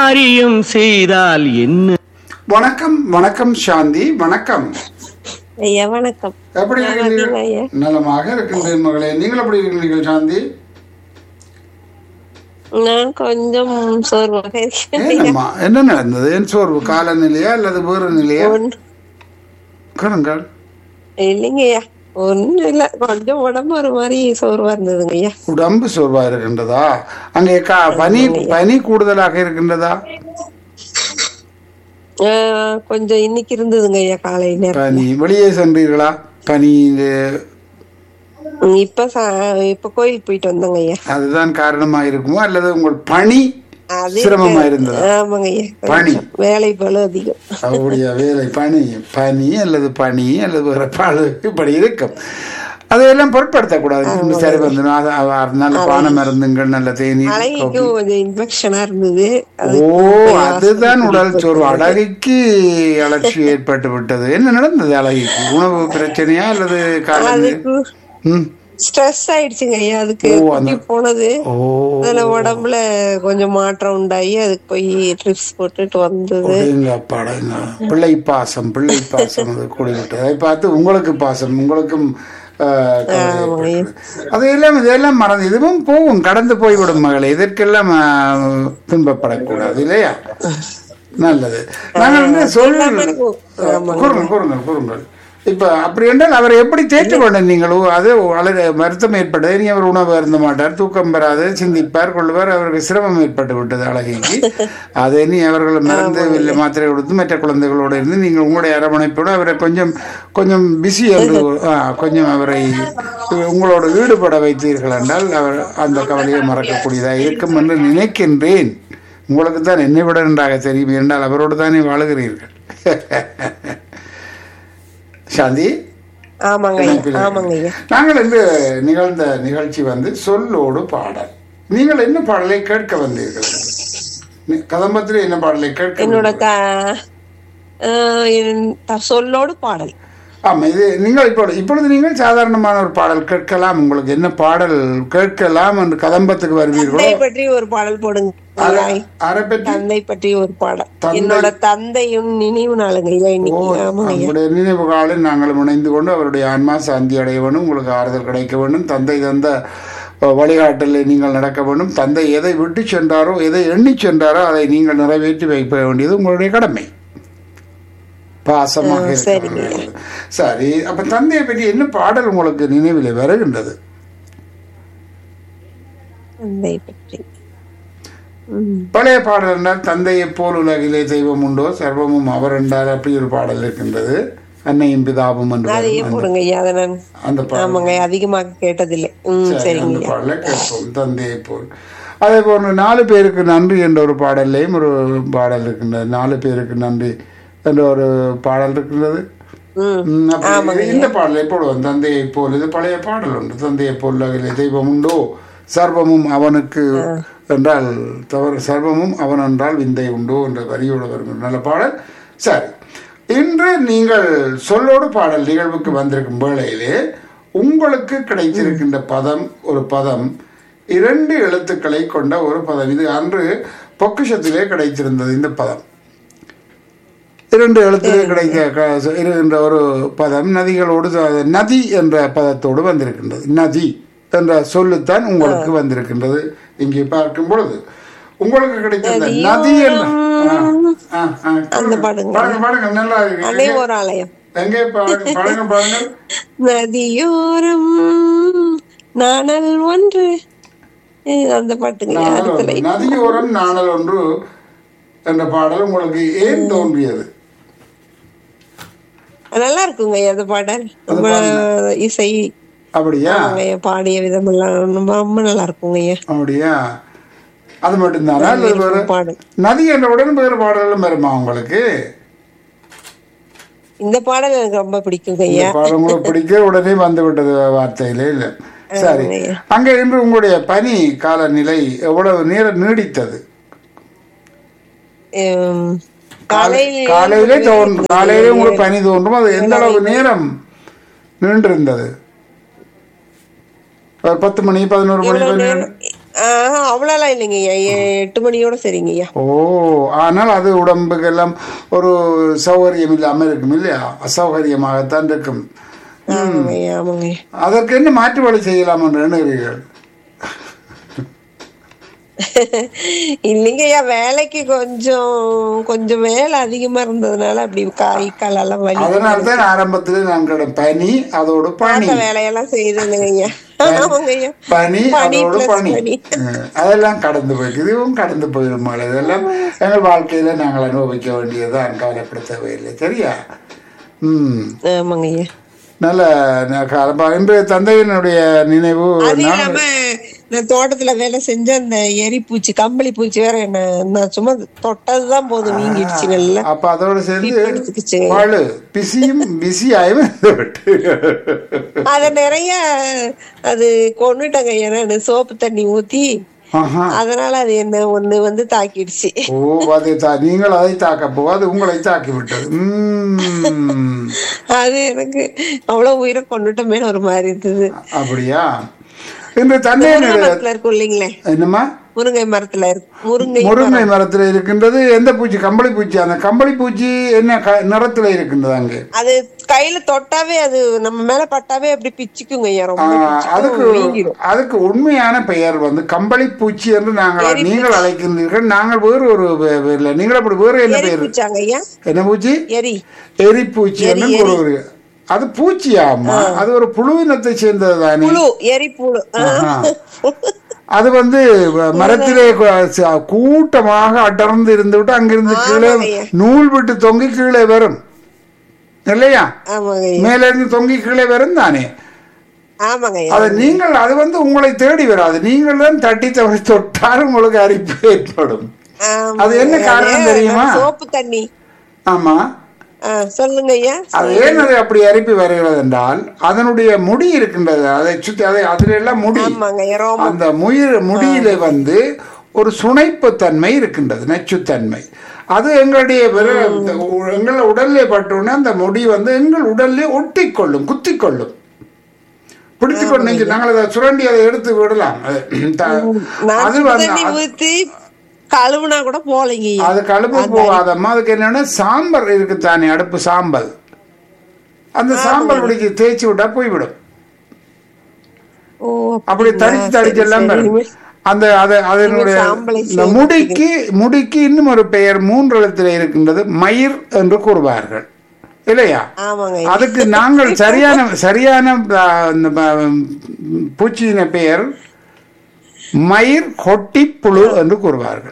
காரியம் செய்தால் என்ன வணக்கம் வணக்கம் சாந்தி வணக்கம் ஐயா வணக்கம் எப்படி நல்லா இருக்கீங்களா ஐயா? இருக்கிறீர்கள் நலமாக இருக்கின்றேன் மகளே நீங்கள் எப்படி இருக்கிறீர்கள் சாந்தி நான் கொஞ்சம் சோர்வாக இருக்கேன் ஐயா. ஏனம்மா என்ன நடந்தது என் சோர்வு காலநிலையா அல்லது வேறு நிலையா ஒண்ணு- கருங்கள் இல்லைங்க ஐயா ஒண்ணும் இல்ல கொஞ்சம் உடம்பு ஒரு மாதிரி சோர்வா இருந்ததுங்க ஐயா உடம்பு சோர்வா இருக்கின்றதா அங்கே கா பனி பனி கூடுதலாக இருக்கின்றதா ஆஹ், கொஞ்சம் இன்னைக்கு இருந்ததுங்க ஐயா காலை நேரம் பனி வெளியே சென்றீர்களா பனி இப்ப சா- இப்ப கோயிலுக்கு போயிட்டு வந்தோங்க ஐயா அதுதான் காரணமா இருக்குமோ அல்லது உங்கள் பணி அது சிரமமா இருந்ததா ஆமாங்க ஐயா பனி. கொஞ்சம் வேலை பளு அதிகம் அவருடைய வேலை பனி பனி அல்லது பனி அல்லது வேற பாடு இப்படி இருக்கும் அதையெல்லாம் பொருட்படுத்தக்கூடாது இன்னும் சரி வந்துடும் அது அது நல்ல பான மருந்துங்கள் நல்ல தேநீர் அழகிக்கும் கொஞ்சம் இன்ஃபெக்ஷனா இருந்தது அது ஓ அதுதான் உடல் சோர்வு அழகிக்கு அலட்சி ஏற்பட்டு விட்டது என்ன நடந்தது அழகிக்கு உணவு பிரச்சனையா அல்லது காலநிலை அதுக்கு ம் ஸ்ட்ரெஸ் ஆயிடுச்சுங்க ஐயா அதுக்கு ஓ, அந்த- குட்டி போனது ஓ அதுல உடம்புல கொஞ்சம் மாற்றம் உண்டாகி அதுக்கு போய் ட்ரிப்ஸ் போட்டுட்டு வந்தது எங்க அப்பாடங்க பிள்ளை பாசம் பிள்ளை பாசம் அது கூடிவிட்டது அதை பார்த்து உங்களுக்கு பாசம் உங்களுக்கும் ஆஹ், கவலை ஏற்பட்டது. அதையெல்லாம் இதெல்லாம் மறந்து இதுவும் போகும் கடந்து போய்விடும் மகளே இதற்கெல்லாம் ஆஹ், துன்பப்படக்கூடாது இல்லையா நல்லது நாங்கள் வந்து சொல் கூறுங்கள் கூறுங்கள் கூறுங்கள் இப்ப அப்படி என்றால் அவரை எப்படி தேற்ற வேண்டும் நீங்களோ அது அழகு வருத்தம் ஏற்பட்டது இனி அவர் உணவு அருந்த மாட்டார் தூக்கம் பெறாது சிந்திப்பார் கொள்வார் அவருக்கு சிரமம் ஏற்பட்டு விட்டது அழகிக்கு அதை நீ அவர்கள் மருந்து இல்லை மாத்திரை கொடுத்து மற்ற குழந்தைகளோடு இருந்து நீங்கள் உங்களுடைய அரவணைப்போடு அவரை கொஞ்சம் கொஞ்சம் பிஸி என்று ஆ, கொஞ்சம் அவரை உங்களோட ஈடுபட வைத்தீர்கள் என்றால் அவர் அந்த கவலையை மறக்கக்கூடியதாக இருக்கும் என்று நினைக்கின்றேன் உங்களுக்கு தான் என்னை விட நன்றாக தெரியும் என்றால் அவரோடு தானே வாழுகிறீர்கள் சாந்தி ஆமாங்க ஐயா ஆமாங்க ஐயா நாங்கள் இந்த நிகழ்ந்த நிகழ்ச்சி வந்து சொல்லோடு பாடல் நீங்கள் என்ன பாடலை கேட்க வந்தீர்கள் நி- கதம்பத்தில் என்ன பாடலை கேட்க என்னோட த ஆஹ் என் த- சொல்லோடு பாடல் ஆமா இது நீங்கள் இப்பொழுது இப்பொழுது நீங்கள் சாதாரணமான ஒரு பாடல் கேட்கலாம் உங்களுக்கு என்ன பாடல் கேட்கலாம் என்று கதம்பத்துக்கு வருவீர்களோ தந்தை பற்றி ஒரு பாடல் போடுங்க ஐயா. அரை பற்றி தந்தை பற்றி ஒரு பாடல் தந்தை- என்னோட தந்தையும் நினைவு நாளுங்க ஐயா இன்னைக்கு ஆமாங்க ஐயா அவருடைய நினைவு காலில் நாங்கள் இணைந்து கொண்டு அவருடைய ஆன்மா சாந்தி அடைய வேண்டும் உங்களுக்கு ஆறுதல் கிடைக்க வேண்டும் தந்தை தந்த அஹ், வழிகாட்டலில் நீங்கள் நடக்க வேண்டும் தந்தை எதை விட்டு சென்றாரோ எதை எண்ணி சென்றாரோ அதை நீங்கள் நிறைவேற்றி வைக்க வேண்டியது உங்களுடைய கடமை பாசமாக இருக்க சரிங்க. வேண்டும். சரி அப்ப தந்தையை பற்றி என்ன பாடல் உங்களுக்கு நினைவில் வருகின்றது தந்தை பற்றி ம். பழைய பாடல் என்றால் தந்தையைப் போல் உலகிலே தெய்வம் உண்டோ சர்வமும் அவர் என்றார் அப்படி ஒரு பாடல் இருக்கின்றது அன்னையும் பிதாவும் என்று அதையே வரும். போடுங்க ஐயா அதை நான் அந்த பாடல் ஆமாங்க அதிகமாக கேட்டதில்லை ம் சரி, சரிங்க அந்த ஐயா பாடலை கேட்போம் தந்தையை போல் அதே போன்று நாலு பேருக்கு நன்றி என்ற ஒரு பாடல்லையும் ஒரு பாடல் இருக்கின்றது நாலு பேருக்கு நன்றி என்ற ஒரு பாடல் இருக்கின்றது ம் ம், அப்படி இந்த பாடலை போடுவோம் தந்தையை போல் இது பழைய பாடல் உண்டு தந்தையை போல் அகிலே தெய்வம் உண்டோ சர்வமும் அவனுக்கு என்றால் தவறு சர்வமும் அவன் என்றால் விந்தை உண்டோ என்ற வரியோடு வரும் நல்ல பாடல் சரி இன்று நீங்கள் சொல்லோடு பாடல் நிகழ்வுக்கு வந்திருக்கும் வேளையிலே உங்களுக்கு கிடைத்திருக்கின்ற பதம் ஒரு பதம் இரண்டு எழுத்துக்களை கொண்ட ஒரு பதம் இது அன்று பொக்கிஷத்திலே கிடைத்திருந்தது இந்த பதம் இரண்டு எழுத்திலே கிடைக்க க- இருக்கின்ற ஒரு பதம் நதிகளோடு ச- நதி என்ற பதத்தோடு வந்திருக்கின்றது நதி என்ற சொல்லுத்தான் உங்களுக்கு வந்திருக்கின்றது இங்கே பார்க்கும் பொழுது உங்களுக்கு கிடைத்த நதி என்ற ஆ, ஆ, ஆ. அந்த பாடுங்க. பாடுங்க பாடுங்க நல்லா இருக்கு அலை ஒரு ஆலயம் எங்கே பாடுங்க பாடுங்க பாடுங்க நதியோரம் நாணல் ஒன்று அஹ் அந்த பாட்டுங்க நாணல் அடுத்த ஒன்று. line. நதியோரம் நாணல் ஒன்று என்ற பாடல் உங்களுக்கு ஏன் தோன்றியது நல்லா இருக்குங்க ஐயா அந்த பாடல் ரொம்ப இசை அப்படியா ஆமாங்க ஐயா பாடிய விதமெல்லாம் ரொம்ப ரொம்ப நல்லா இருக்குங்க ஐயா அப்படியா அது மட்டும்தானா அல்லது வேறு பாடல் நதி என்றவுடன் வேறு பாடல்களும் வருமா உங்களுக்கு இந்த பாடல் எனக்கு ரொம்ப பிடிக்குங்க இந்த ஐயா பாடம் உங்களுக்கு பிடிக்க உடனே வந்து விட்டது வார்த்தையிலே இல்ல சரி ஐயா. அங்க இன்று உங்களுடைய பனி காலநிலை எவ்வளவு நேரம் நீடித்தது உம், காலை காலையிலே தோன்றும் காலையிலே உங்களுக்கு பனி தோன்றும் அது எந்த அளவு நேரம் நீண்டிருந்தது ஒரு பத்து மணி பதினோரு மணி எவ்வளவு பதினேழு நேரம்? ஆஹ் அவ்வளோலாம் இல்லைங்க ஐயா எ- எட்டு மணியோட சரிங்க ஐயா ஓ ஆனால் அது உடம்புக்கெல்லாம் ஒரு சௌகரியம் இல்லாமல் இருக்கும் இல்லையா அசௌகரியமாகத்தான் இருக்கும் ஆமாங்க ஐயா ஆமாங்க ஐயா அதற்கு என்ன மாற்று வழி செய்யலாம் என்று எண்ணுகிறீர்கள் இல்லைங்க ஐயா வேலைக்கு கொஞ்சம் கொஞ்சம் வேலை அதிகமா இருந்ததுனால அப்படி கை காலெல்லாம் வலி அதனால தான் ஆரம்பத்தில் நாங்கள் பனி அதோடு பனி அந்த வேலையெல்லாம் செய்தேனுங்க ஐயா ஆமாங்க ஐயா பனி பனி அதோடு plus பனி பனி. ம், அதெல்லாம் கடந்து போயிருக்கு இதுவும் கடந்து போயிடும் மழை இதெல்லாம் எங்கள் வாழ்க்கையில நாங்கள் அனுபவிக்க வேண்டியதுதான் கவலைப்பட தேவையில்லை சரியா ம் ஆமாங்க ஐயா நல்ல ந- காலம் பா- இன்று தந்தையினுடைய நினைவு அது நாள் இல்லாம நான் தோட்டத்துல வேலை செஞ்ச அந்த எரிப்பூச்சி கம்பளி பூச்சி வேற என்ன நான் சும்மா தொட்டதுதான் போதும் வீங்கிடுச்சு நல்லா அப்ப அதோட சேர்ந்து எடுத்துக்கிச்சு. பாழு பிசியும் பிஸியாயும் இருந்து விட்டு அத நிறைய அது கொண்டுட்டாங்க ஐயா நானு சோப்பு தண்ணி ஊத்தி ஆஹா. அதனால அது என்ன ஒண்ணு வந்து தாக்கிடுச்சு ஓ அதை தா நீங்கள் அதை தாக்க போ அது உங்களை தாக்கி விட்டது உம். அது எனக்கு அவ்வளவு உயிரை கொண்டுட்டோமே ஒரு மாதிரி இருந்தது அப்படியா இன்று முருங்கை தந்தையினுடைய மரத்துல இருக்கும் இல்லைங்களே என்னம்மா முருங்கை மரத்துல இருக்கு முருங்கை முருங்கை மரத்துல இருக்கின்றது எந்த பூச்சி கம்பளி பூச்சி அந்த கம்பளி பூச்சி என்ன க- நிறத்துல இருக்கின்றது அங்கே அது கையில தொட்டாவே அது நம்ம மேல பட்டாவே அப்படி பிச்சுக்குங்க ஐயா ரொம்ப ஆஹ், பிச்சுக்கும், அதுக்கு வீங்கிடும் அதுக்கு உண்மையான பெயர் வந்து கம்பளி பூச்சி என்று நாங்கள் நீங்கள் அழைக்கின்றீர்கள் நாங்கள் வேறு ஒரு பெ- பெயர்ல நீங்கள் அப்படி வேறு என்ன எரி பெயர் பூச்சாங்க ஐயா என்ன பூச்சி எரி எரிப்பூச்சி என்று கூறுவீர்கள் அது பூச்சியாமா அது ஒரு புழுவினத்தை சேர்ந்தது தானே புழு எரி புழு ஆஹா. அது வந்து வ- மரத்திலே கு- ச- கூட்டமாக அடர்ந்து இருந்துவிட்டு அங்கிருந்து கீழே ஆமாங்கய்யா. நூல் விட்டு தொங்கி கீழே வரும் இல்லையா ஆமாங்க ஐயா மேல இருந்து தொங்கி கீழே வரும் தானே ஆமாங்க ஐயா அது நீங்கள் அது வந்து உங்களை தேடி வராது நீங்கள் தான் தட்டி தவறி தொட்டால் உங்களுக்கு அரிப்பு ஏற்படும் ஆமாங்க. அது என்ன காரணம் அது தெரியுமா? சோப்பு தண்ணி ஆமா ஆ, சொல்லுங்க ஐயா அது ஏன் அது அப்படி அரிப்பு வருகிறது என்றால் அதனுடைய முடி இருக்கின்றது அதை சுத்தி அதை அதுல எல்லாம் முடி ஆமாங்க ஐயா ரோமம் அந்த முயிர் முடியில வந்து ஒரு சுனைப்பு தன்மை இருக்கின்றது நச்சுத்தன்மை அது எங்களுடைய விர- எங்கள் உடல்ல பட்டோன்னே அந்த முடி வந்து எங்கள் உடல்ல ஒட்டிக்கொள்ளும் குத்திக்கொள்ளும் பிடித்துக்கொண்டு நெஞ்சு நாங்கள் அதை சுரண்டி அதை எடுத்து விடலாம் அது த- நான் அது சுடு வந்து தண்ணி ஊத்தி கழுவுனா கூட போலைங்க ஐயா அது கழுப்பு போகாதம்மா அதுக்கு என்னன்னா சாம்பல் இருக்குத்தானே அடுப்பு சாம்பல் அந்த சாம்பல் பிடிச்சி தேய்ச்சி விட்டா போய்விடும் ஓ அப்படி அப்படிங்களா? தடிச்சு தடிச்சு சரி, எல்லாம் சரி. வரும் இனிமே- அந்த அது அதனுடைய சாம்பலை இந்த முடிக்கு முடிக்கு இன்னும் ஒரு பெயர் மூன்று எழுத்துல இருக்கின்றது மயிர் என்று கூறுவார்கள் இல்லையா ஆமாங்க ஐயா. அதுக்கு நாங்கள் சரியான சரியான ஆ, இந்த, ஆ, பூச்சியின பெயர் மயிர் கொட்டி புழு என்று கூறுவார்கள்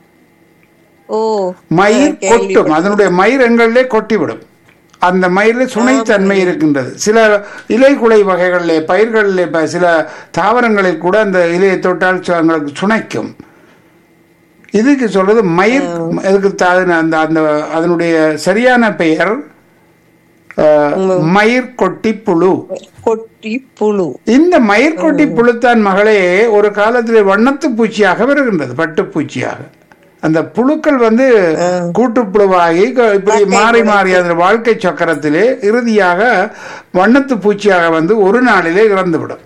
ஓ மயிர் கேள்வி- கொட்டும் அதனுடைய மயிர் எங்களிலே கொட்டிவிடும் அந்த மயிரில் சுனைத்தன்மை இருக்கின்றது சில இலைக்குலை வகைகளிலே பயிர்களிலே ப- சில தாவரங்களில் கூட அந்த இலையை தொட்டால் சு- எங்களுக்கு சுனைக்கும் இதுக்கு சொல்றது மயிர் இதுக்கு த- அந்த அந்த அதனுடைய சரியான பெயர் அஹ், மயிர் கொட்டி புழு கொட்டி புழு இந்த மயிர்கொட்டி புழுத்தான் மகளே ஒரு காலத்தில் வண்ணத்து பூச்சியாக வருகின்றது பட்டுப்பூச்சியாக அந்த புழுக்கள் வந்து கூட்டுப்புழுவாகி க- இப்படி மாறி மாறி அதன் வாழ்க்கை சக்கரத்திலே இறுதியாக வண்ணத்து பூச்சியாக வந்து ஒரு நாளிலே இறந்துவிடும்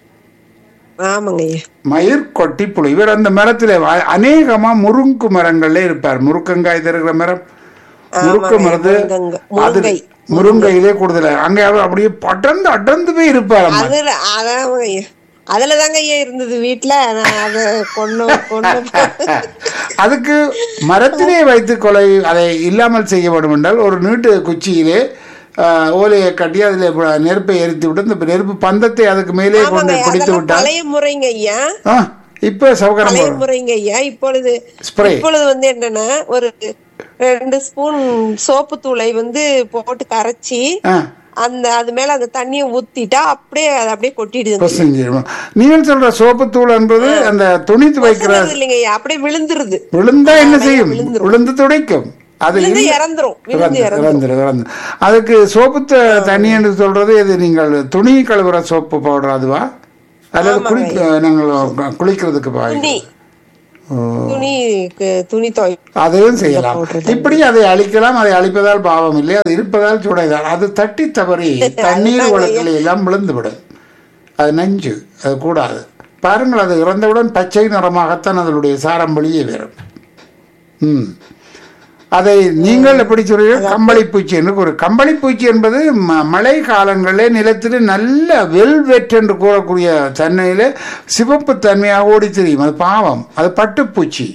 ஆமாங்க ஐயா மயிர் கொட்டி புழு இவர் அந்த மரத்திலே வா- அநேகமா முருங்கு மரங்கள்ல இருப்பார் முருக்கங்காய் தருகிற மரம் முறுக்கு மரத்து முருங்கங்க- அது முருங்கை. முருங்கையிலே கூடுதல அங்க அவர் அப்படியே படர்ந்து அடர்ந்து போய் இருப்பார் அம்மா அதுல அதாங்க ஐயா அதுல தாங்க ஐயா இருந்தது வீட்டுல நான் அத கொண்டு கொண்டு போ- அதுக்கு மரத்திலே வைத்து கொலை அதை இல்லாமல் செய்ய வேண்டும் என்றால் ஒரு நீட்டு குச்சியிலே ஆஹ், ஓலையை கட்டி அதில் நெருப்பை எரித்து விட்டு இந்த நெருப்பு பந்தத்தை அதுக்கு மேலே ஆமாங்க கொண்டு ஐயா, பிடித்து அதெல்லாம் விட்டால் பழைய முறைங்க ஐயா ஆ, இப்ப சௌகரம் பழைய வரும் முறைங்க ஐயா இப்பொழுது ஸ்ப்ரே இப்பொழுது வந்து என்னன்னா ஒரு ரெண்டு ஸ்பூன் சோப்பு தூளை வந்து போட்டு கரைச்சி ஆ அந்த அது மேல அந்த தண்ணியை ஊத்திட்டா அப்படியே அது அப்படியே கொட்டிடுது பொசுங்கிடும் நீங்கள் சொல்ற சோப்பு தூள் என்பது அந்த துணி துவைக்கிற இல்லைங்க ஐயா அப்படியே விழுந்துருது விழுந்தா என்ன செய்யும் விழுந்து துடைக்கும் அது விழுந்து இல்லை. இறந்துரும் விழுந்து இறந்து- இறந்துரும் இறந்துரும், இறந்துரும். அதுக்கு சோப்பு த- தண்ணி என்று சொல்றது இது நீங்கள் துணி கழுவுற சோப்பு பவுடர் அதுவா அல்லது குளி நாங்கள் குளிக்கிறதுக்கு துணி பாய் துணி கு- துணி துவை அதையும் செய்யலாம் இப்படி அதை அழிக்கலாம் அதை அழிப்பதால் பாவம் இல்லை அது இருப்பதால் சுடைதால் அது தட்டி தவறி தண்ணீர் குளத்தில் எல்லாம் விழுந்து விடும் அது நஞ்சு அது கூடாது பாருங்கள் அது இறந்தவுடன் பச்சை நிறமாகத்தான் அதனுடைய சாரம் வெளியே வரும் ம் அதை நீங்கள் எப்படி சொல்றீர்கள் கம்பளிப்பூச்சி என்று கூறு கம்பளிப்பூச்சி என்பது ம- மழை காலங்களிலே நிலத்தில் நல்ல வெல்வெட் என்று கூறக்கூடிய தன்மையில சிவப்பு தன்மையாக ஓடி தெரியும் அது பாவம் அது பட்டுப்பூச்சி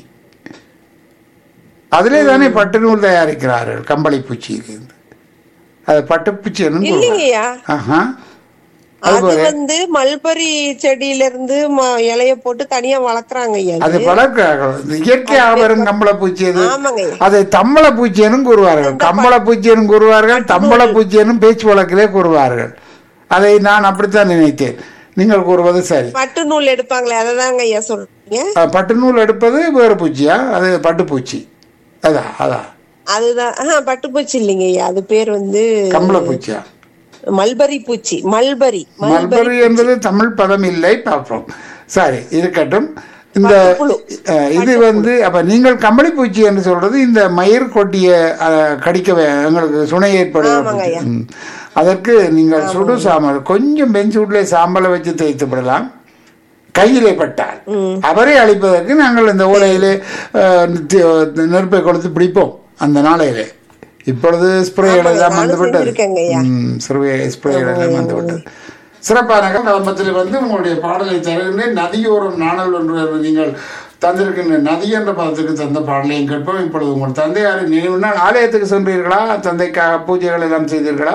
அதிலே தானே பட்டு நூல் தயாரிக்கிறார்கள் கம்பளிப்பூச்சியிலிருந்து அது பட்டுப்பூச்சி என்று கூறுவார்கள். இல்லைங்கய்யா ஆஹா அது வந்து மல்பரி செடியில இருந்து ம- இலைய போட்டு தனியா வளர்க்குறாங்க ஐயா அது வளர்க்கிறார்கள் இந்த இயற்கையாக வரும் கம்பளப்பூச்சி அது ஆமாங்க ஐயா அதை தம்பள பூச்சியனும் கூறுவார்கள் கம்பள பூச்சியனும் கூறுவார்கள் தம்பள பூச்சியனும் பேச்சு வழக்கிலே கூறுவார்கள் அதை நான் அப்படித்தான் நினைத்தேன் நீங்கள் கூறுவது சரி பட்டு நூல் எடுப்பாங்களே அததாங்க ஐயா சொல்றீங்க அஹ், பட்டு நூல் எடுப்பது வேறு பூச்சியா அது பட்டுப்பூச்சி அதான் அதான் அதுதான் ஆஹ் பட்டுப்பூச்சி இல்லைங்க ஐயா அது பேர் வந்து கம்பள பூச்சியா மல்பரி பூச்சி மல்பரி மல்பரி என்பது தமிழ் பதம் இல்லை பார்ப்போம் சரி இருக்கட்டும் இந்த பட்டுப்புழு. அஹ், இது வந்து அப்ப நீங்கள் கம்பளி பூச்சி என்று சொல்றது இந்த மயிர் கொட்டிய அஹ், கடிக்க வே- எங்களுக்கு சுனை ஏற்படுகிற ஆமாங்க பூச்சி. ஐயா. ம். அதற்கு நீங்கள் சுடு சாம்பல் கொஞ்சம் பெஞ்சூட்ல சாம்பலை வச்சு தேய்த்து விடலாம் கையிலே பட்டால் அவரை அழிப்பதற்கு நாங்கள் இந்த ஓலையிலே அஹ், தி- நெருப்பை கொடுத்து பிடிப்போம் அந்த நாளையிலே இப்பொழுது ஸ்ப்ரேகள் எல்லாம் நானும் வந்து விட்டது செஞ்சிருக்கேங்க ஐயா. ம், ஸ்ப்ரே ஸ்ப்ரேகள் எல்லாம் வந்து விட்டது சிறப்பான கலம்பத்தில் வந்து உங்களுடைய பாடலை தருகின்றேன் நதியோரம் நாணல் ஒன்று நீங்கள் தந்திருக்கின்ற நதி என்ற பதத்துக்கு தந்த பாடலையும் கேட்போம் இப்பொழுது உங்கள் தந்தையாரின் நினைவு நாள் ஆலயத்துக்கு சென்றீர்களா தந்தைக்காக பூஜைகள் எல்லாம் செய்தீர்களா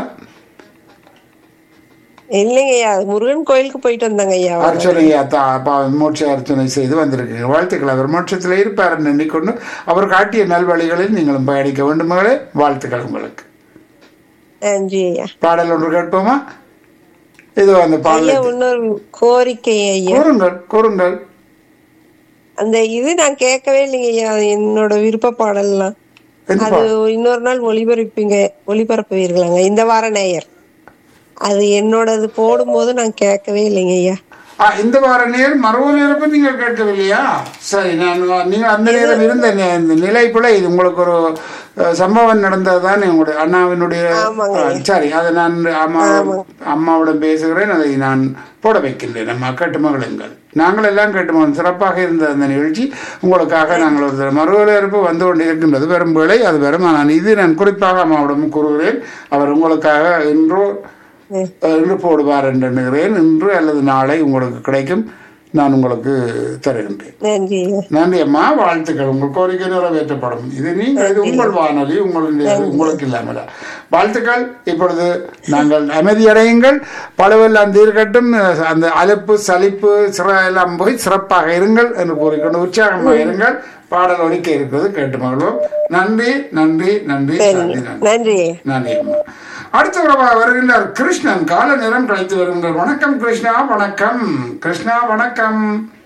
இல்லைங்க ஐயா முருகன் கோயிலுக்கு போயிட்டு வந்தாங்க ஐயா அர்ச்சனை தா- பா- மோட்ச அர்ச்சனை செய்து வந்திருக்கீங்க வாழ்த்துக்கள் அவர் மோட்சத்தில் இருப்பார் என்று எண்ணிக்கொண்டு அவர் காட்டிய நல்வழிகளில் நீங்களும் பயணிக்க வேண்டும் மகளே வாழ்த்துக்கள் உங்களுக்கு நன்றி ஐயா பாடல் ஒன்று கேட்போமா இது அந்த பாடலை ஐயா இன்னொரு கோரிக்கை ஐயா கூறுங்கள் கூறுங்கள் அந்த இது நான் கேட்கவே இல்லைங்க ஐயா என்னோட விருப்ப பாடல்லாம் எந்த அது இன்னொரு நாள் ஒளிபரப்பீங்க ஒளிபரப்புவீர்களாங்க இந்த வார நேயர் அது என்னோடது போடும்போது நான் கேட்கவே இல்லைங்க ஐயா ஆ, இந்த வார நேர் மறுவ நேரப்ப நீங்கள் கேட்கவில்லையா சரி நான் நீங்கள் அந்த நேரம் இருந்த நே- இந்த நிலை பிழை இது உங்களுக்கு ஒரு அஹ், சம்பவம் நடந்தது தானே உங்களுடைய அண்ணாவினுடைய ஆமாங்க. ஆ, சரி அதை நான் அம்மா அம்மாவிடம் பேசுகிறேன் அதை நான் போட வைக்கின்றேன் நம்ம கேட்டு மகளுங்கள் நாங்கள் எல்லாம் கேட்டு மகள் சிறப்பாக இருந்த அந்த நிகழ்ச்சி உங்களுக்காக நாங்கள் ஒரு மறுவலேற்பு வந்து கொண்டு இருக்கின்றது வெறும் வேளை அது வெறும் நான் இது நான் குறிப்பாக அம்மாவிடம் கூறுகிறேன் அவர் உங்களுக்காக இன்றோ ம். இன்று போடுவார் என்று எண்ணுகிறேன் இன்று அல்லது நாளை உங்களுக்கு கிடைக்கும் நான் உங்களுக்கு தருகின்றேன் நன்றி ஐயா நன்றி அம்மா வாழ்த்துக்கள் உங்கள் கோரிக்கை நிறைவேற்றப்படும் இது நீங்கள் இது உங்கள் வானொலி உங்களுடைய உங்களுக்கு இல்லாமல வாழ்த்துக்கள் இப்பொழுது நாங்கள் அமைதியடையுங்கள் பழுவெல்லாம் தீர்க்கட்டும் அந்த அலுப்பு சலிப்பு சிற எல்லாம் போய் சிறப்பாக இருங்கள் என்று கூறிக்கொண்டு உற்சாகமாக இருங்கள் பாடல் ஒலிக்க இருக்கிறது கேட்டு மகிழ்வோம் நன்றி நன்றி நன்றி நன்றி நன்றி நன்றி ஐயா நன்றி அம்மா அடுத்த உறவா வருகின்றார் கிருஷ்ணன் கால நேரம் கழித்து வருகின்றார் வணக்கம் கிருஷ்ணா வணக்கம் கிருஷ்ணா வணக்கம்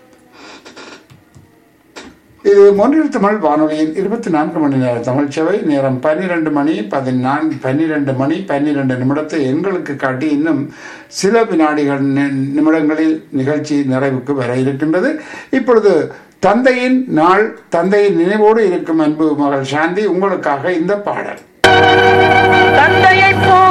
இது மொன்றில் தமிழ் வானொலியின் இருபத்தி நான்கு மணி நேர தமிழ் சேவை நேரம் பன்னிரண்டு மணி பதினான்கு பன்னிரண்டு மணி பன்னிரண்டு நிமிடத்தை எங்களுக்கு காட்டி இன்னும் சில வினாடிகள் நி- நிமிடங்களில் நிகழ்ச்சி நிறைவுக்கு வர இருக்கின்றது இப்பொழுது தந்தையின் நாள் தந்தையின் நினைவோடு இருக்கும் அன்பு மகள் சாந்தி உங்களுக்காக இந்த பாடல் தந்தையை போல்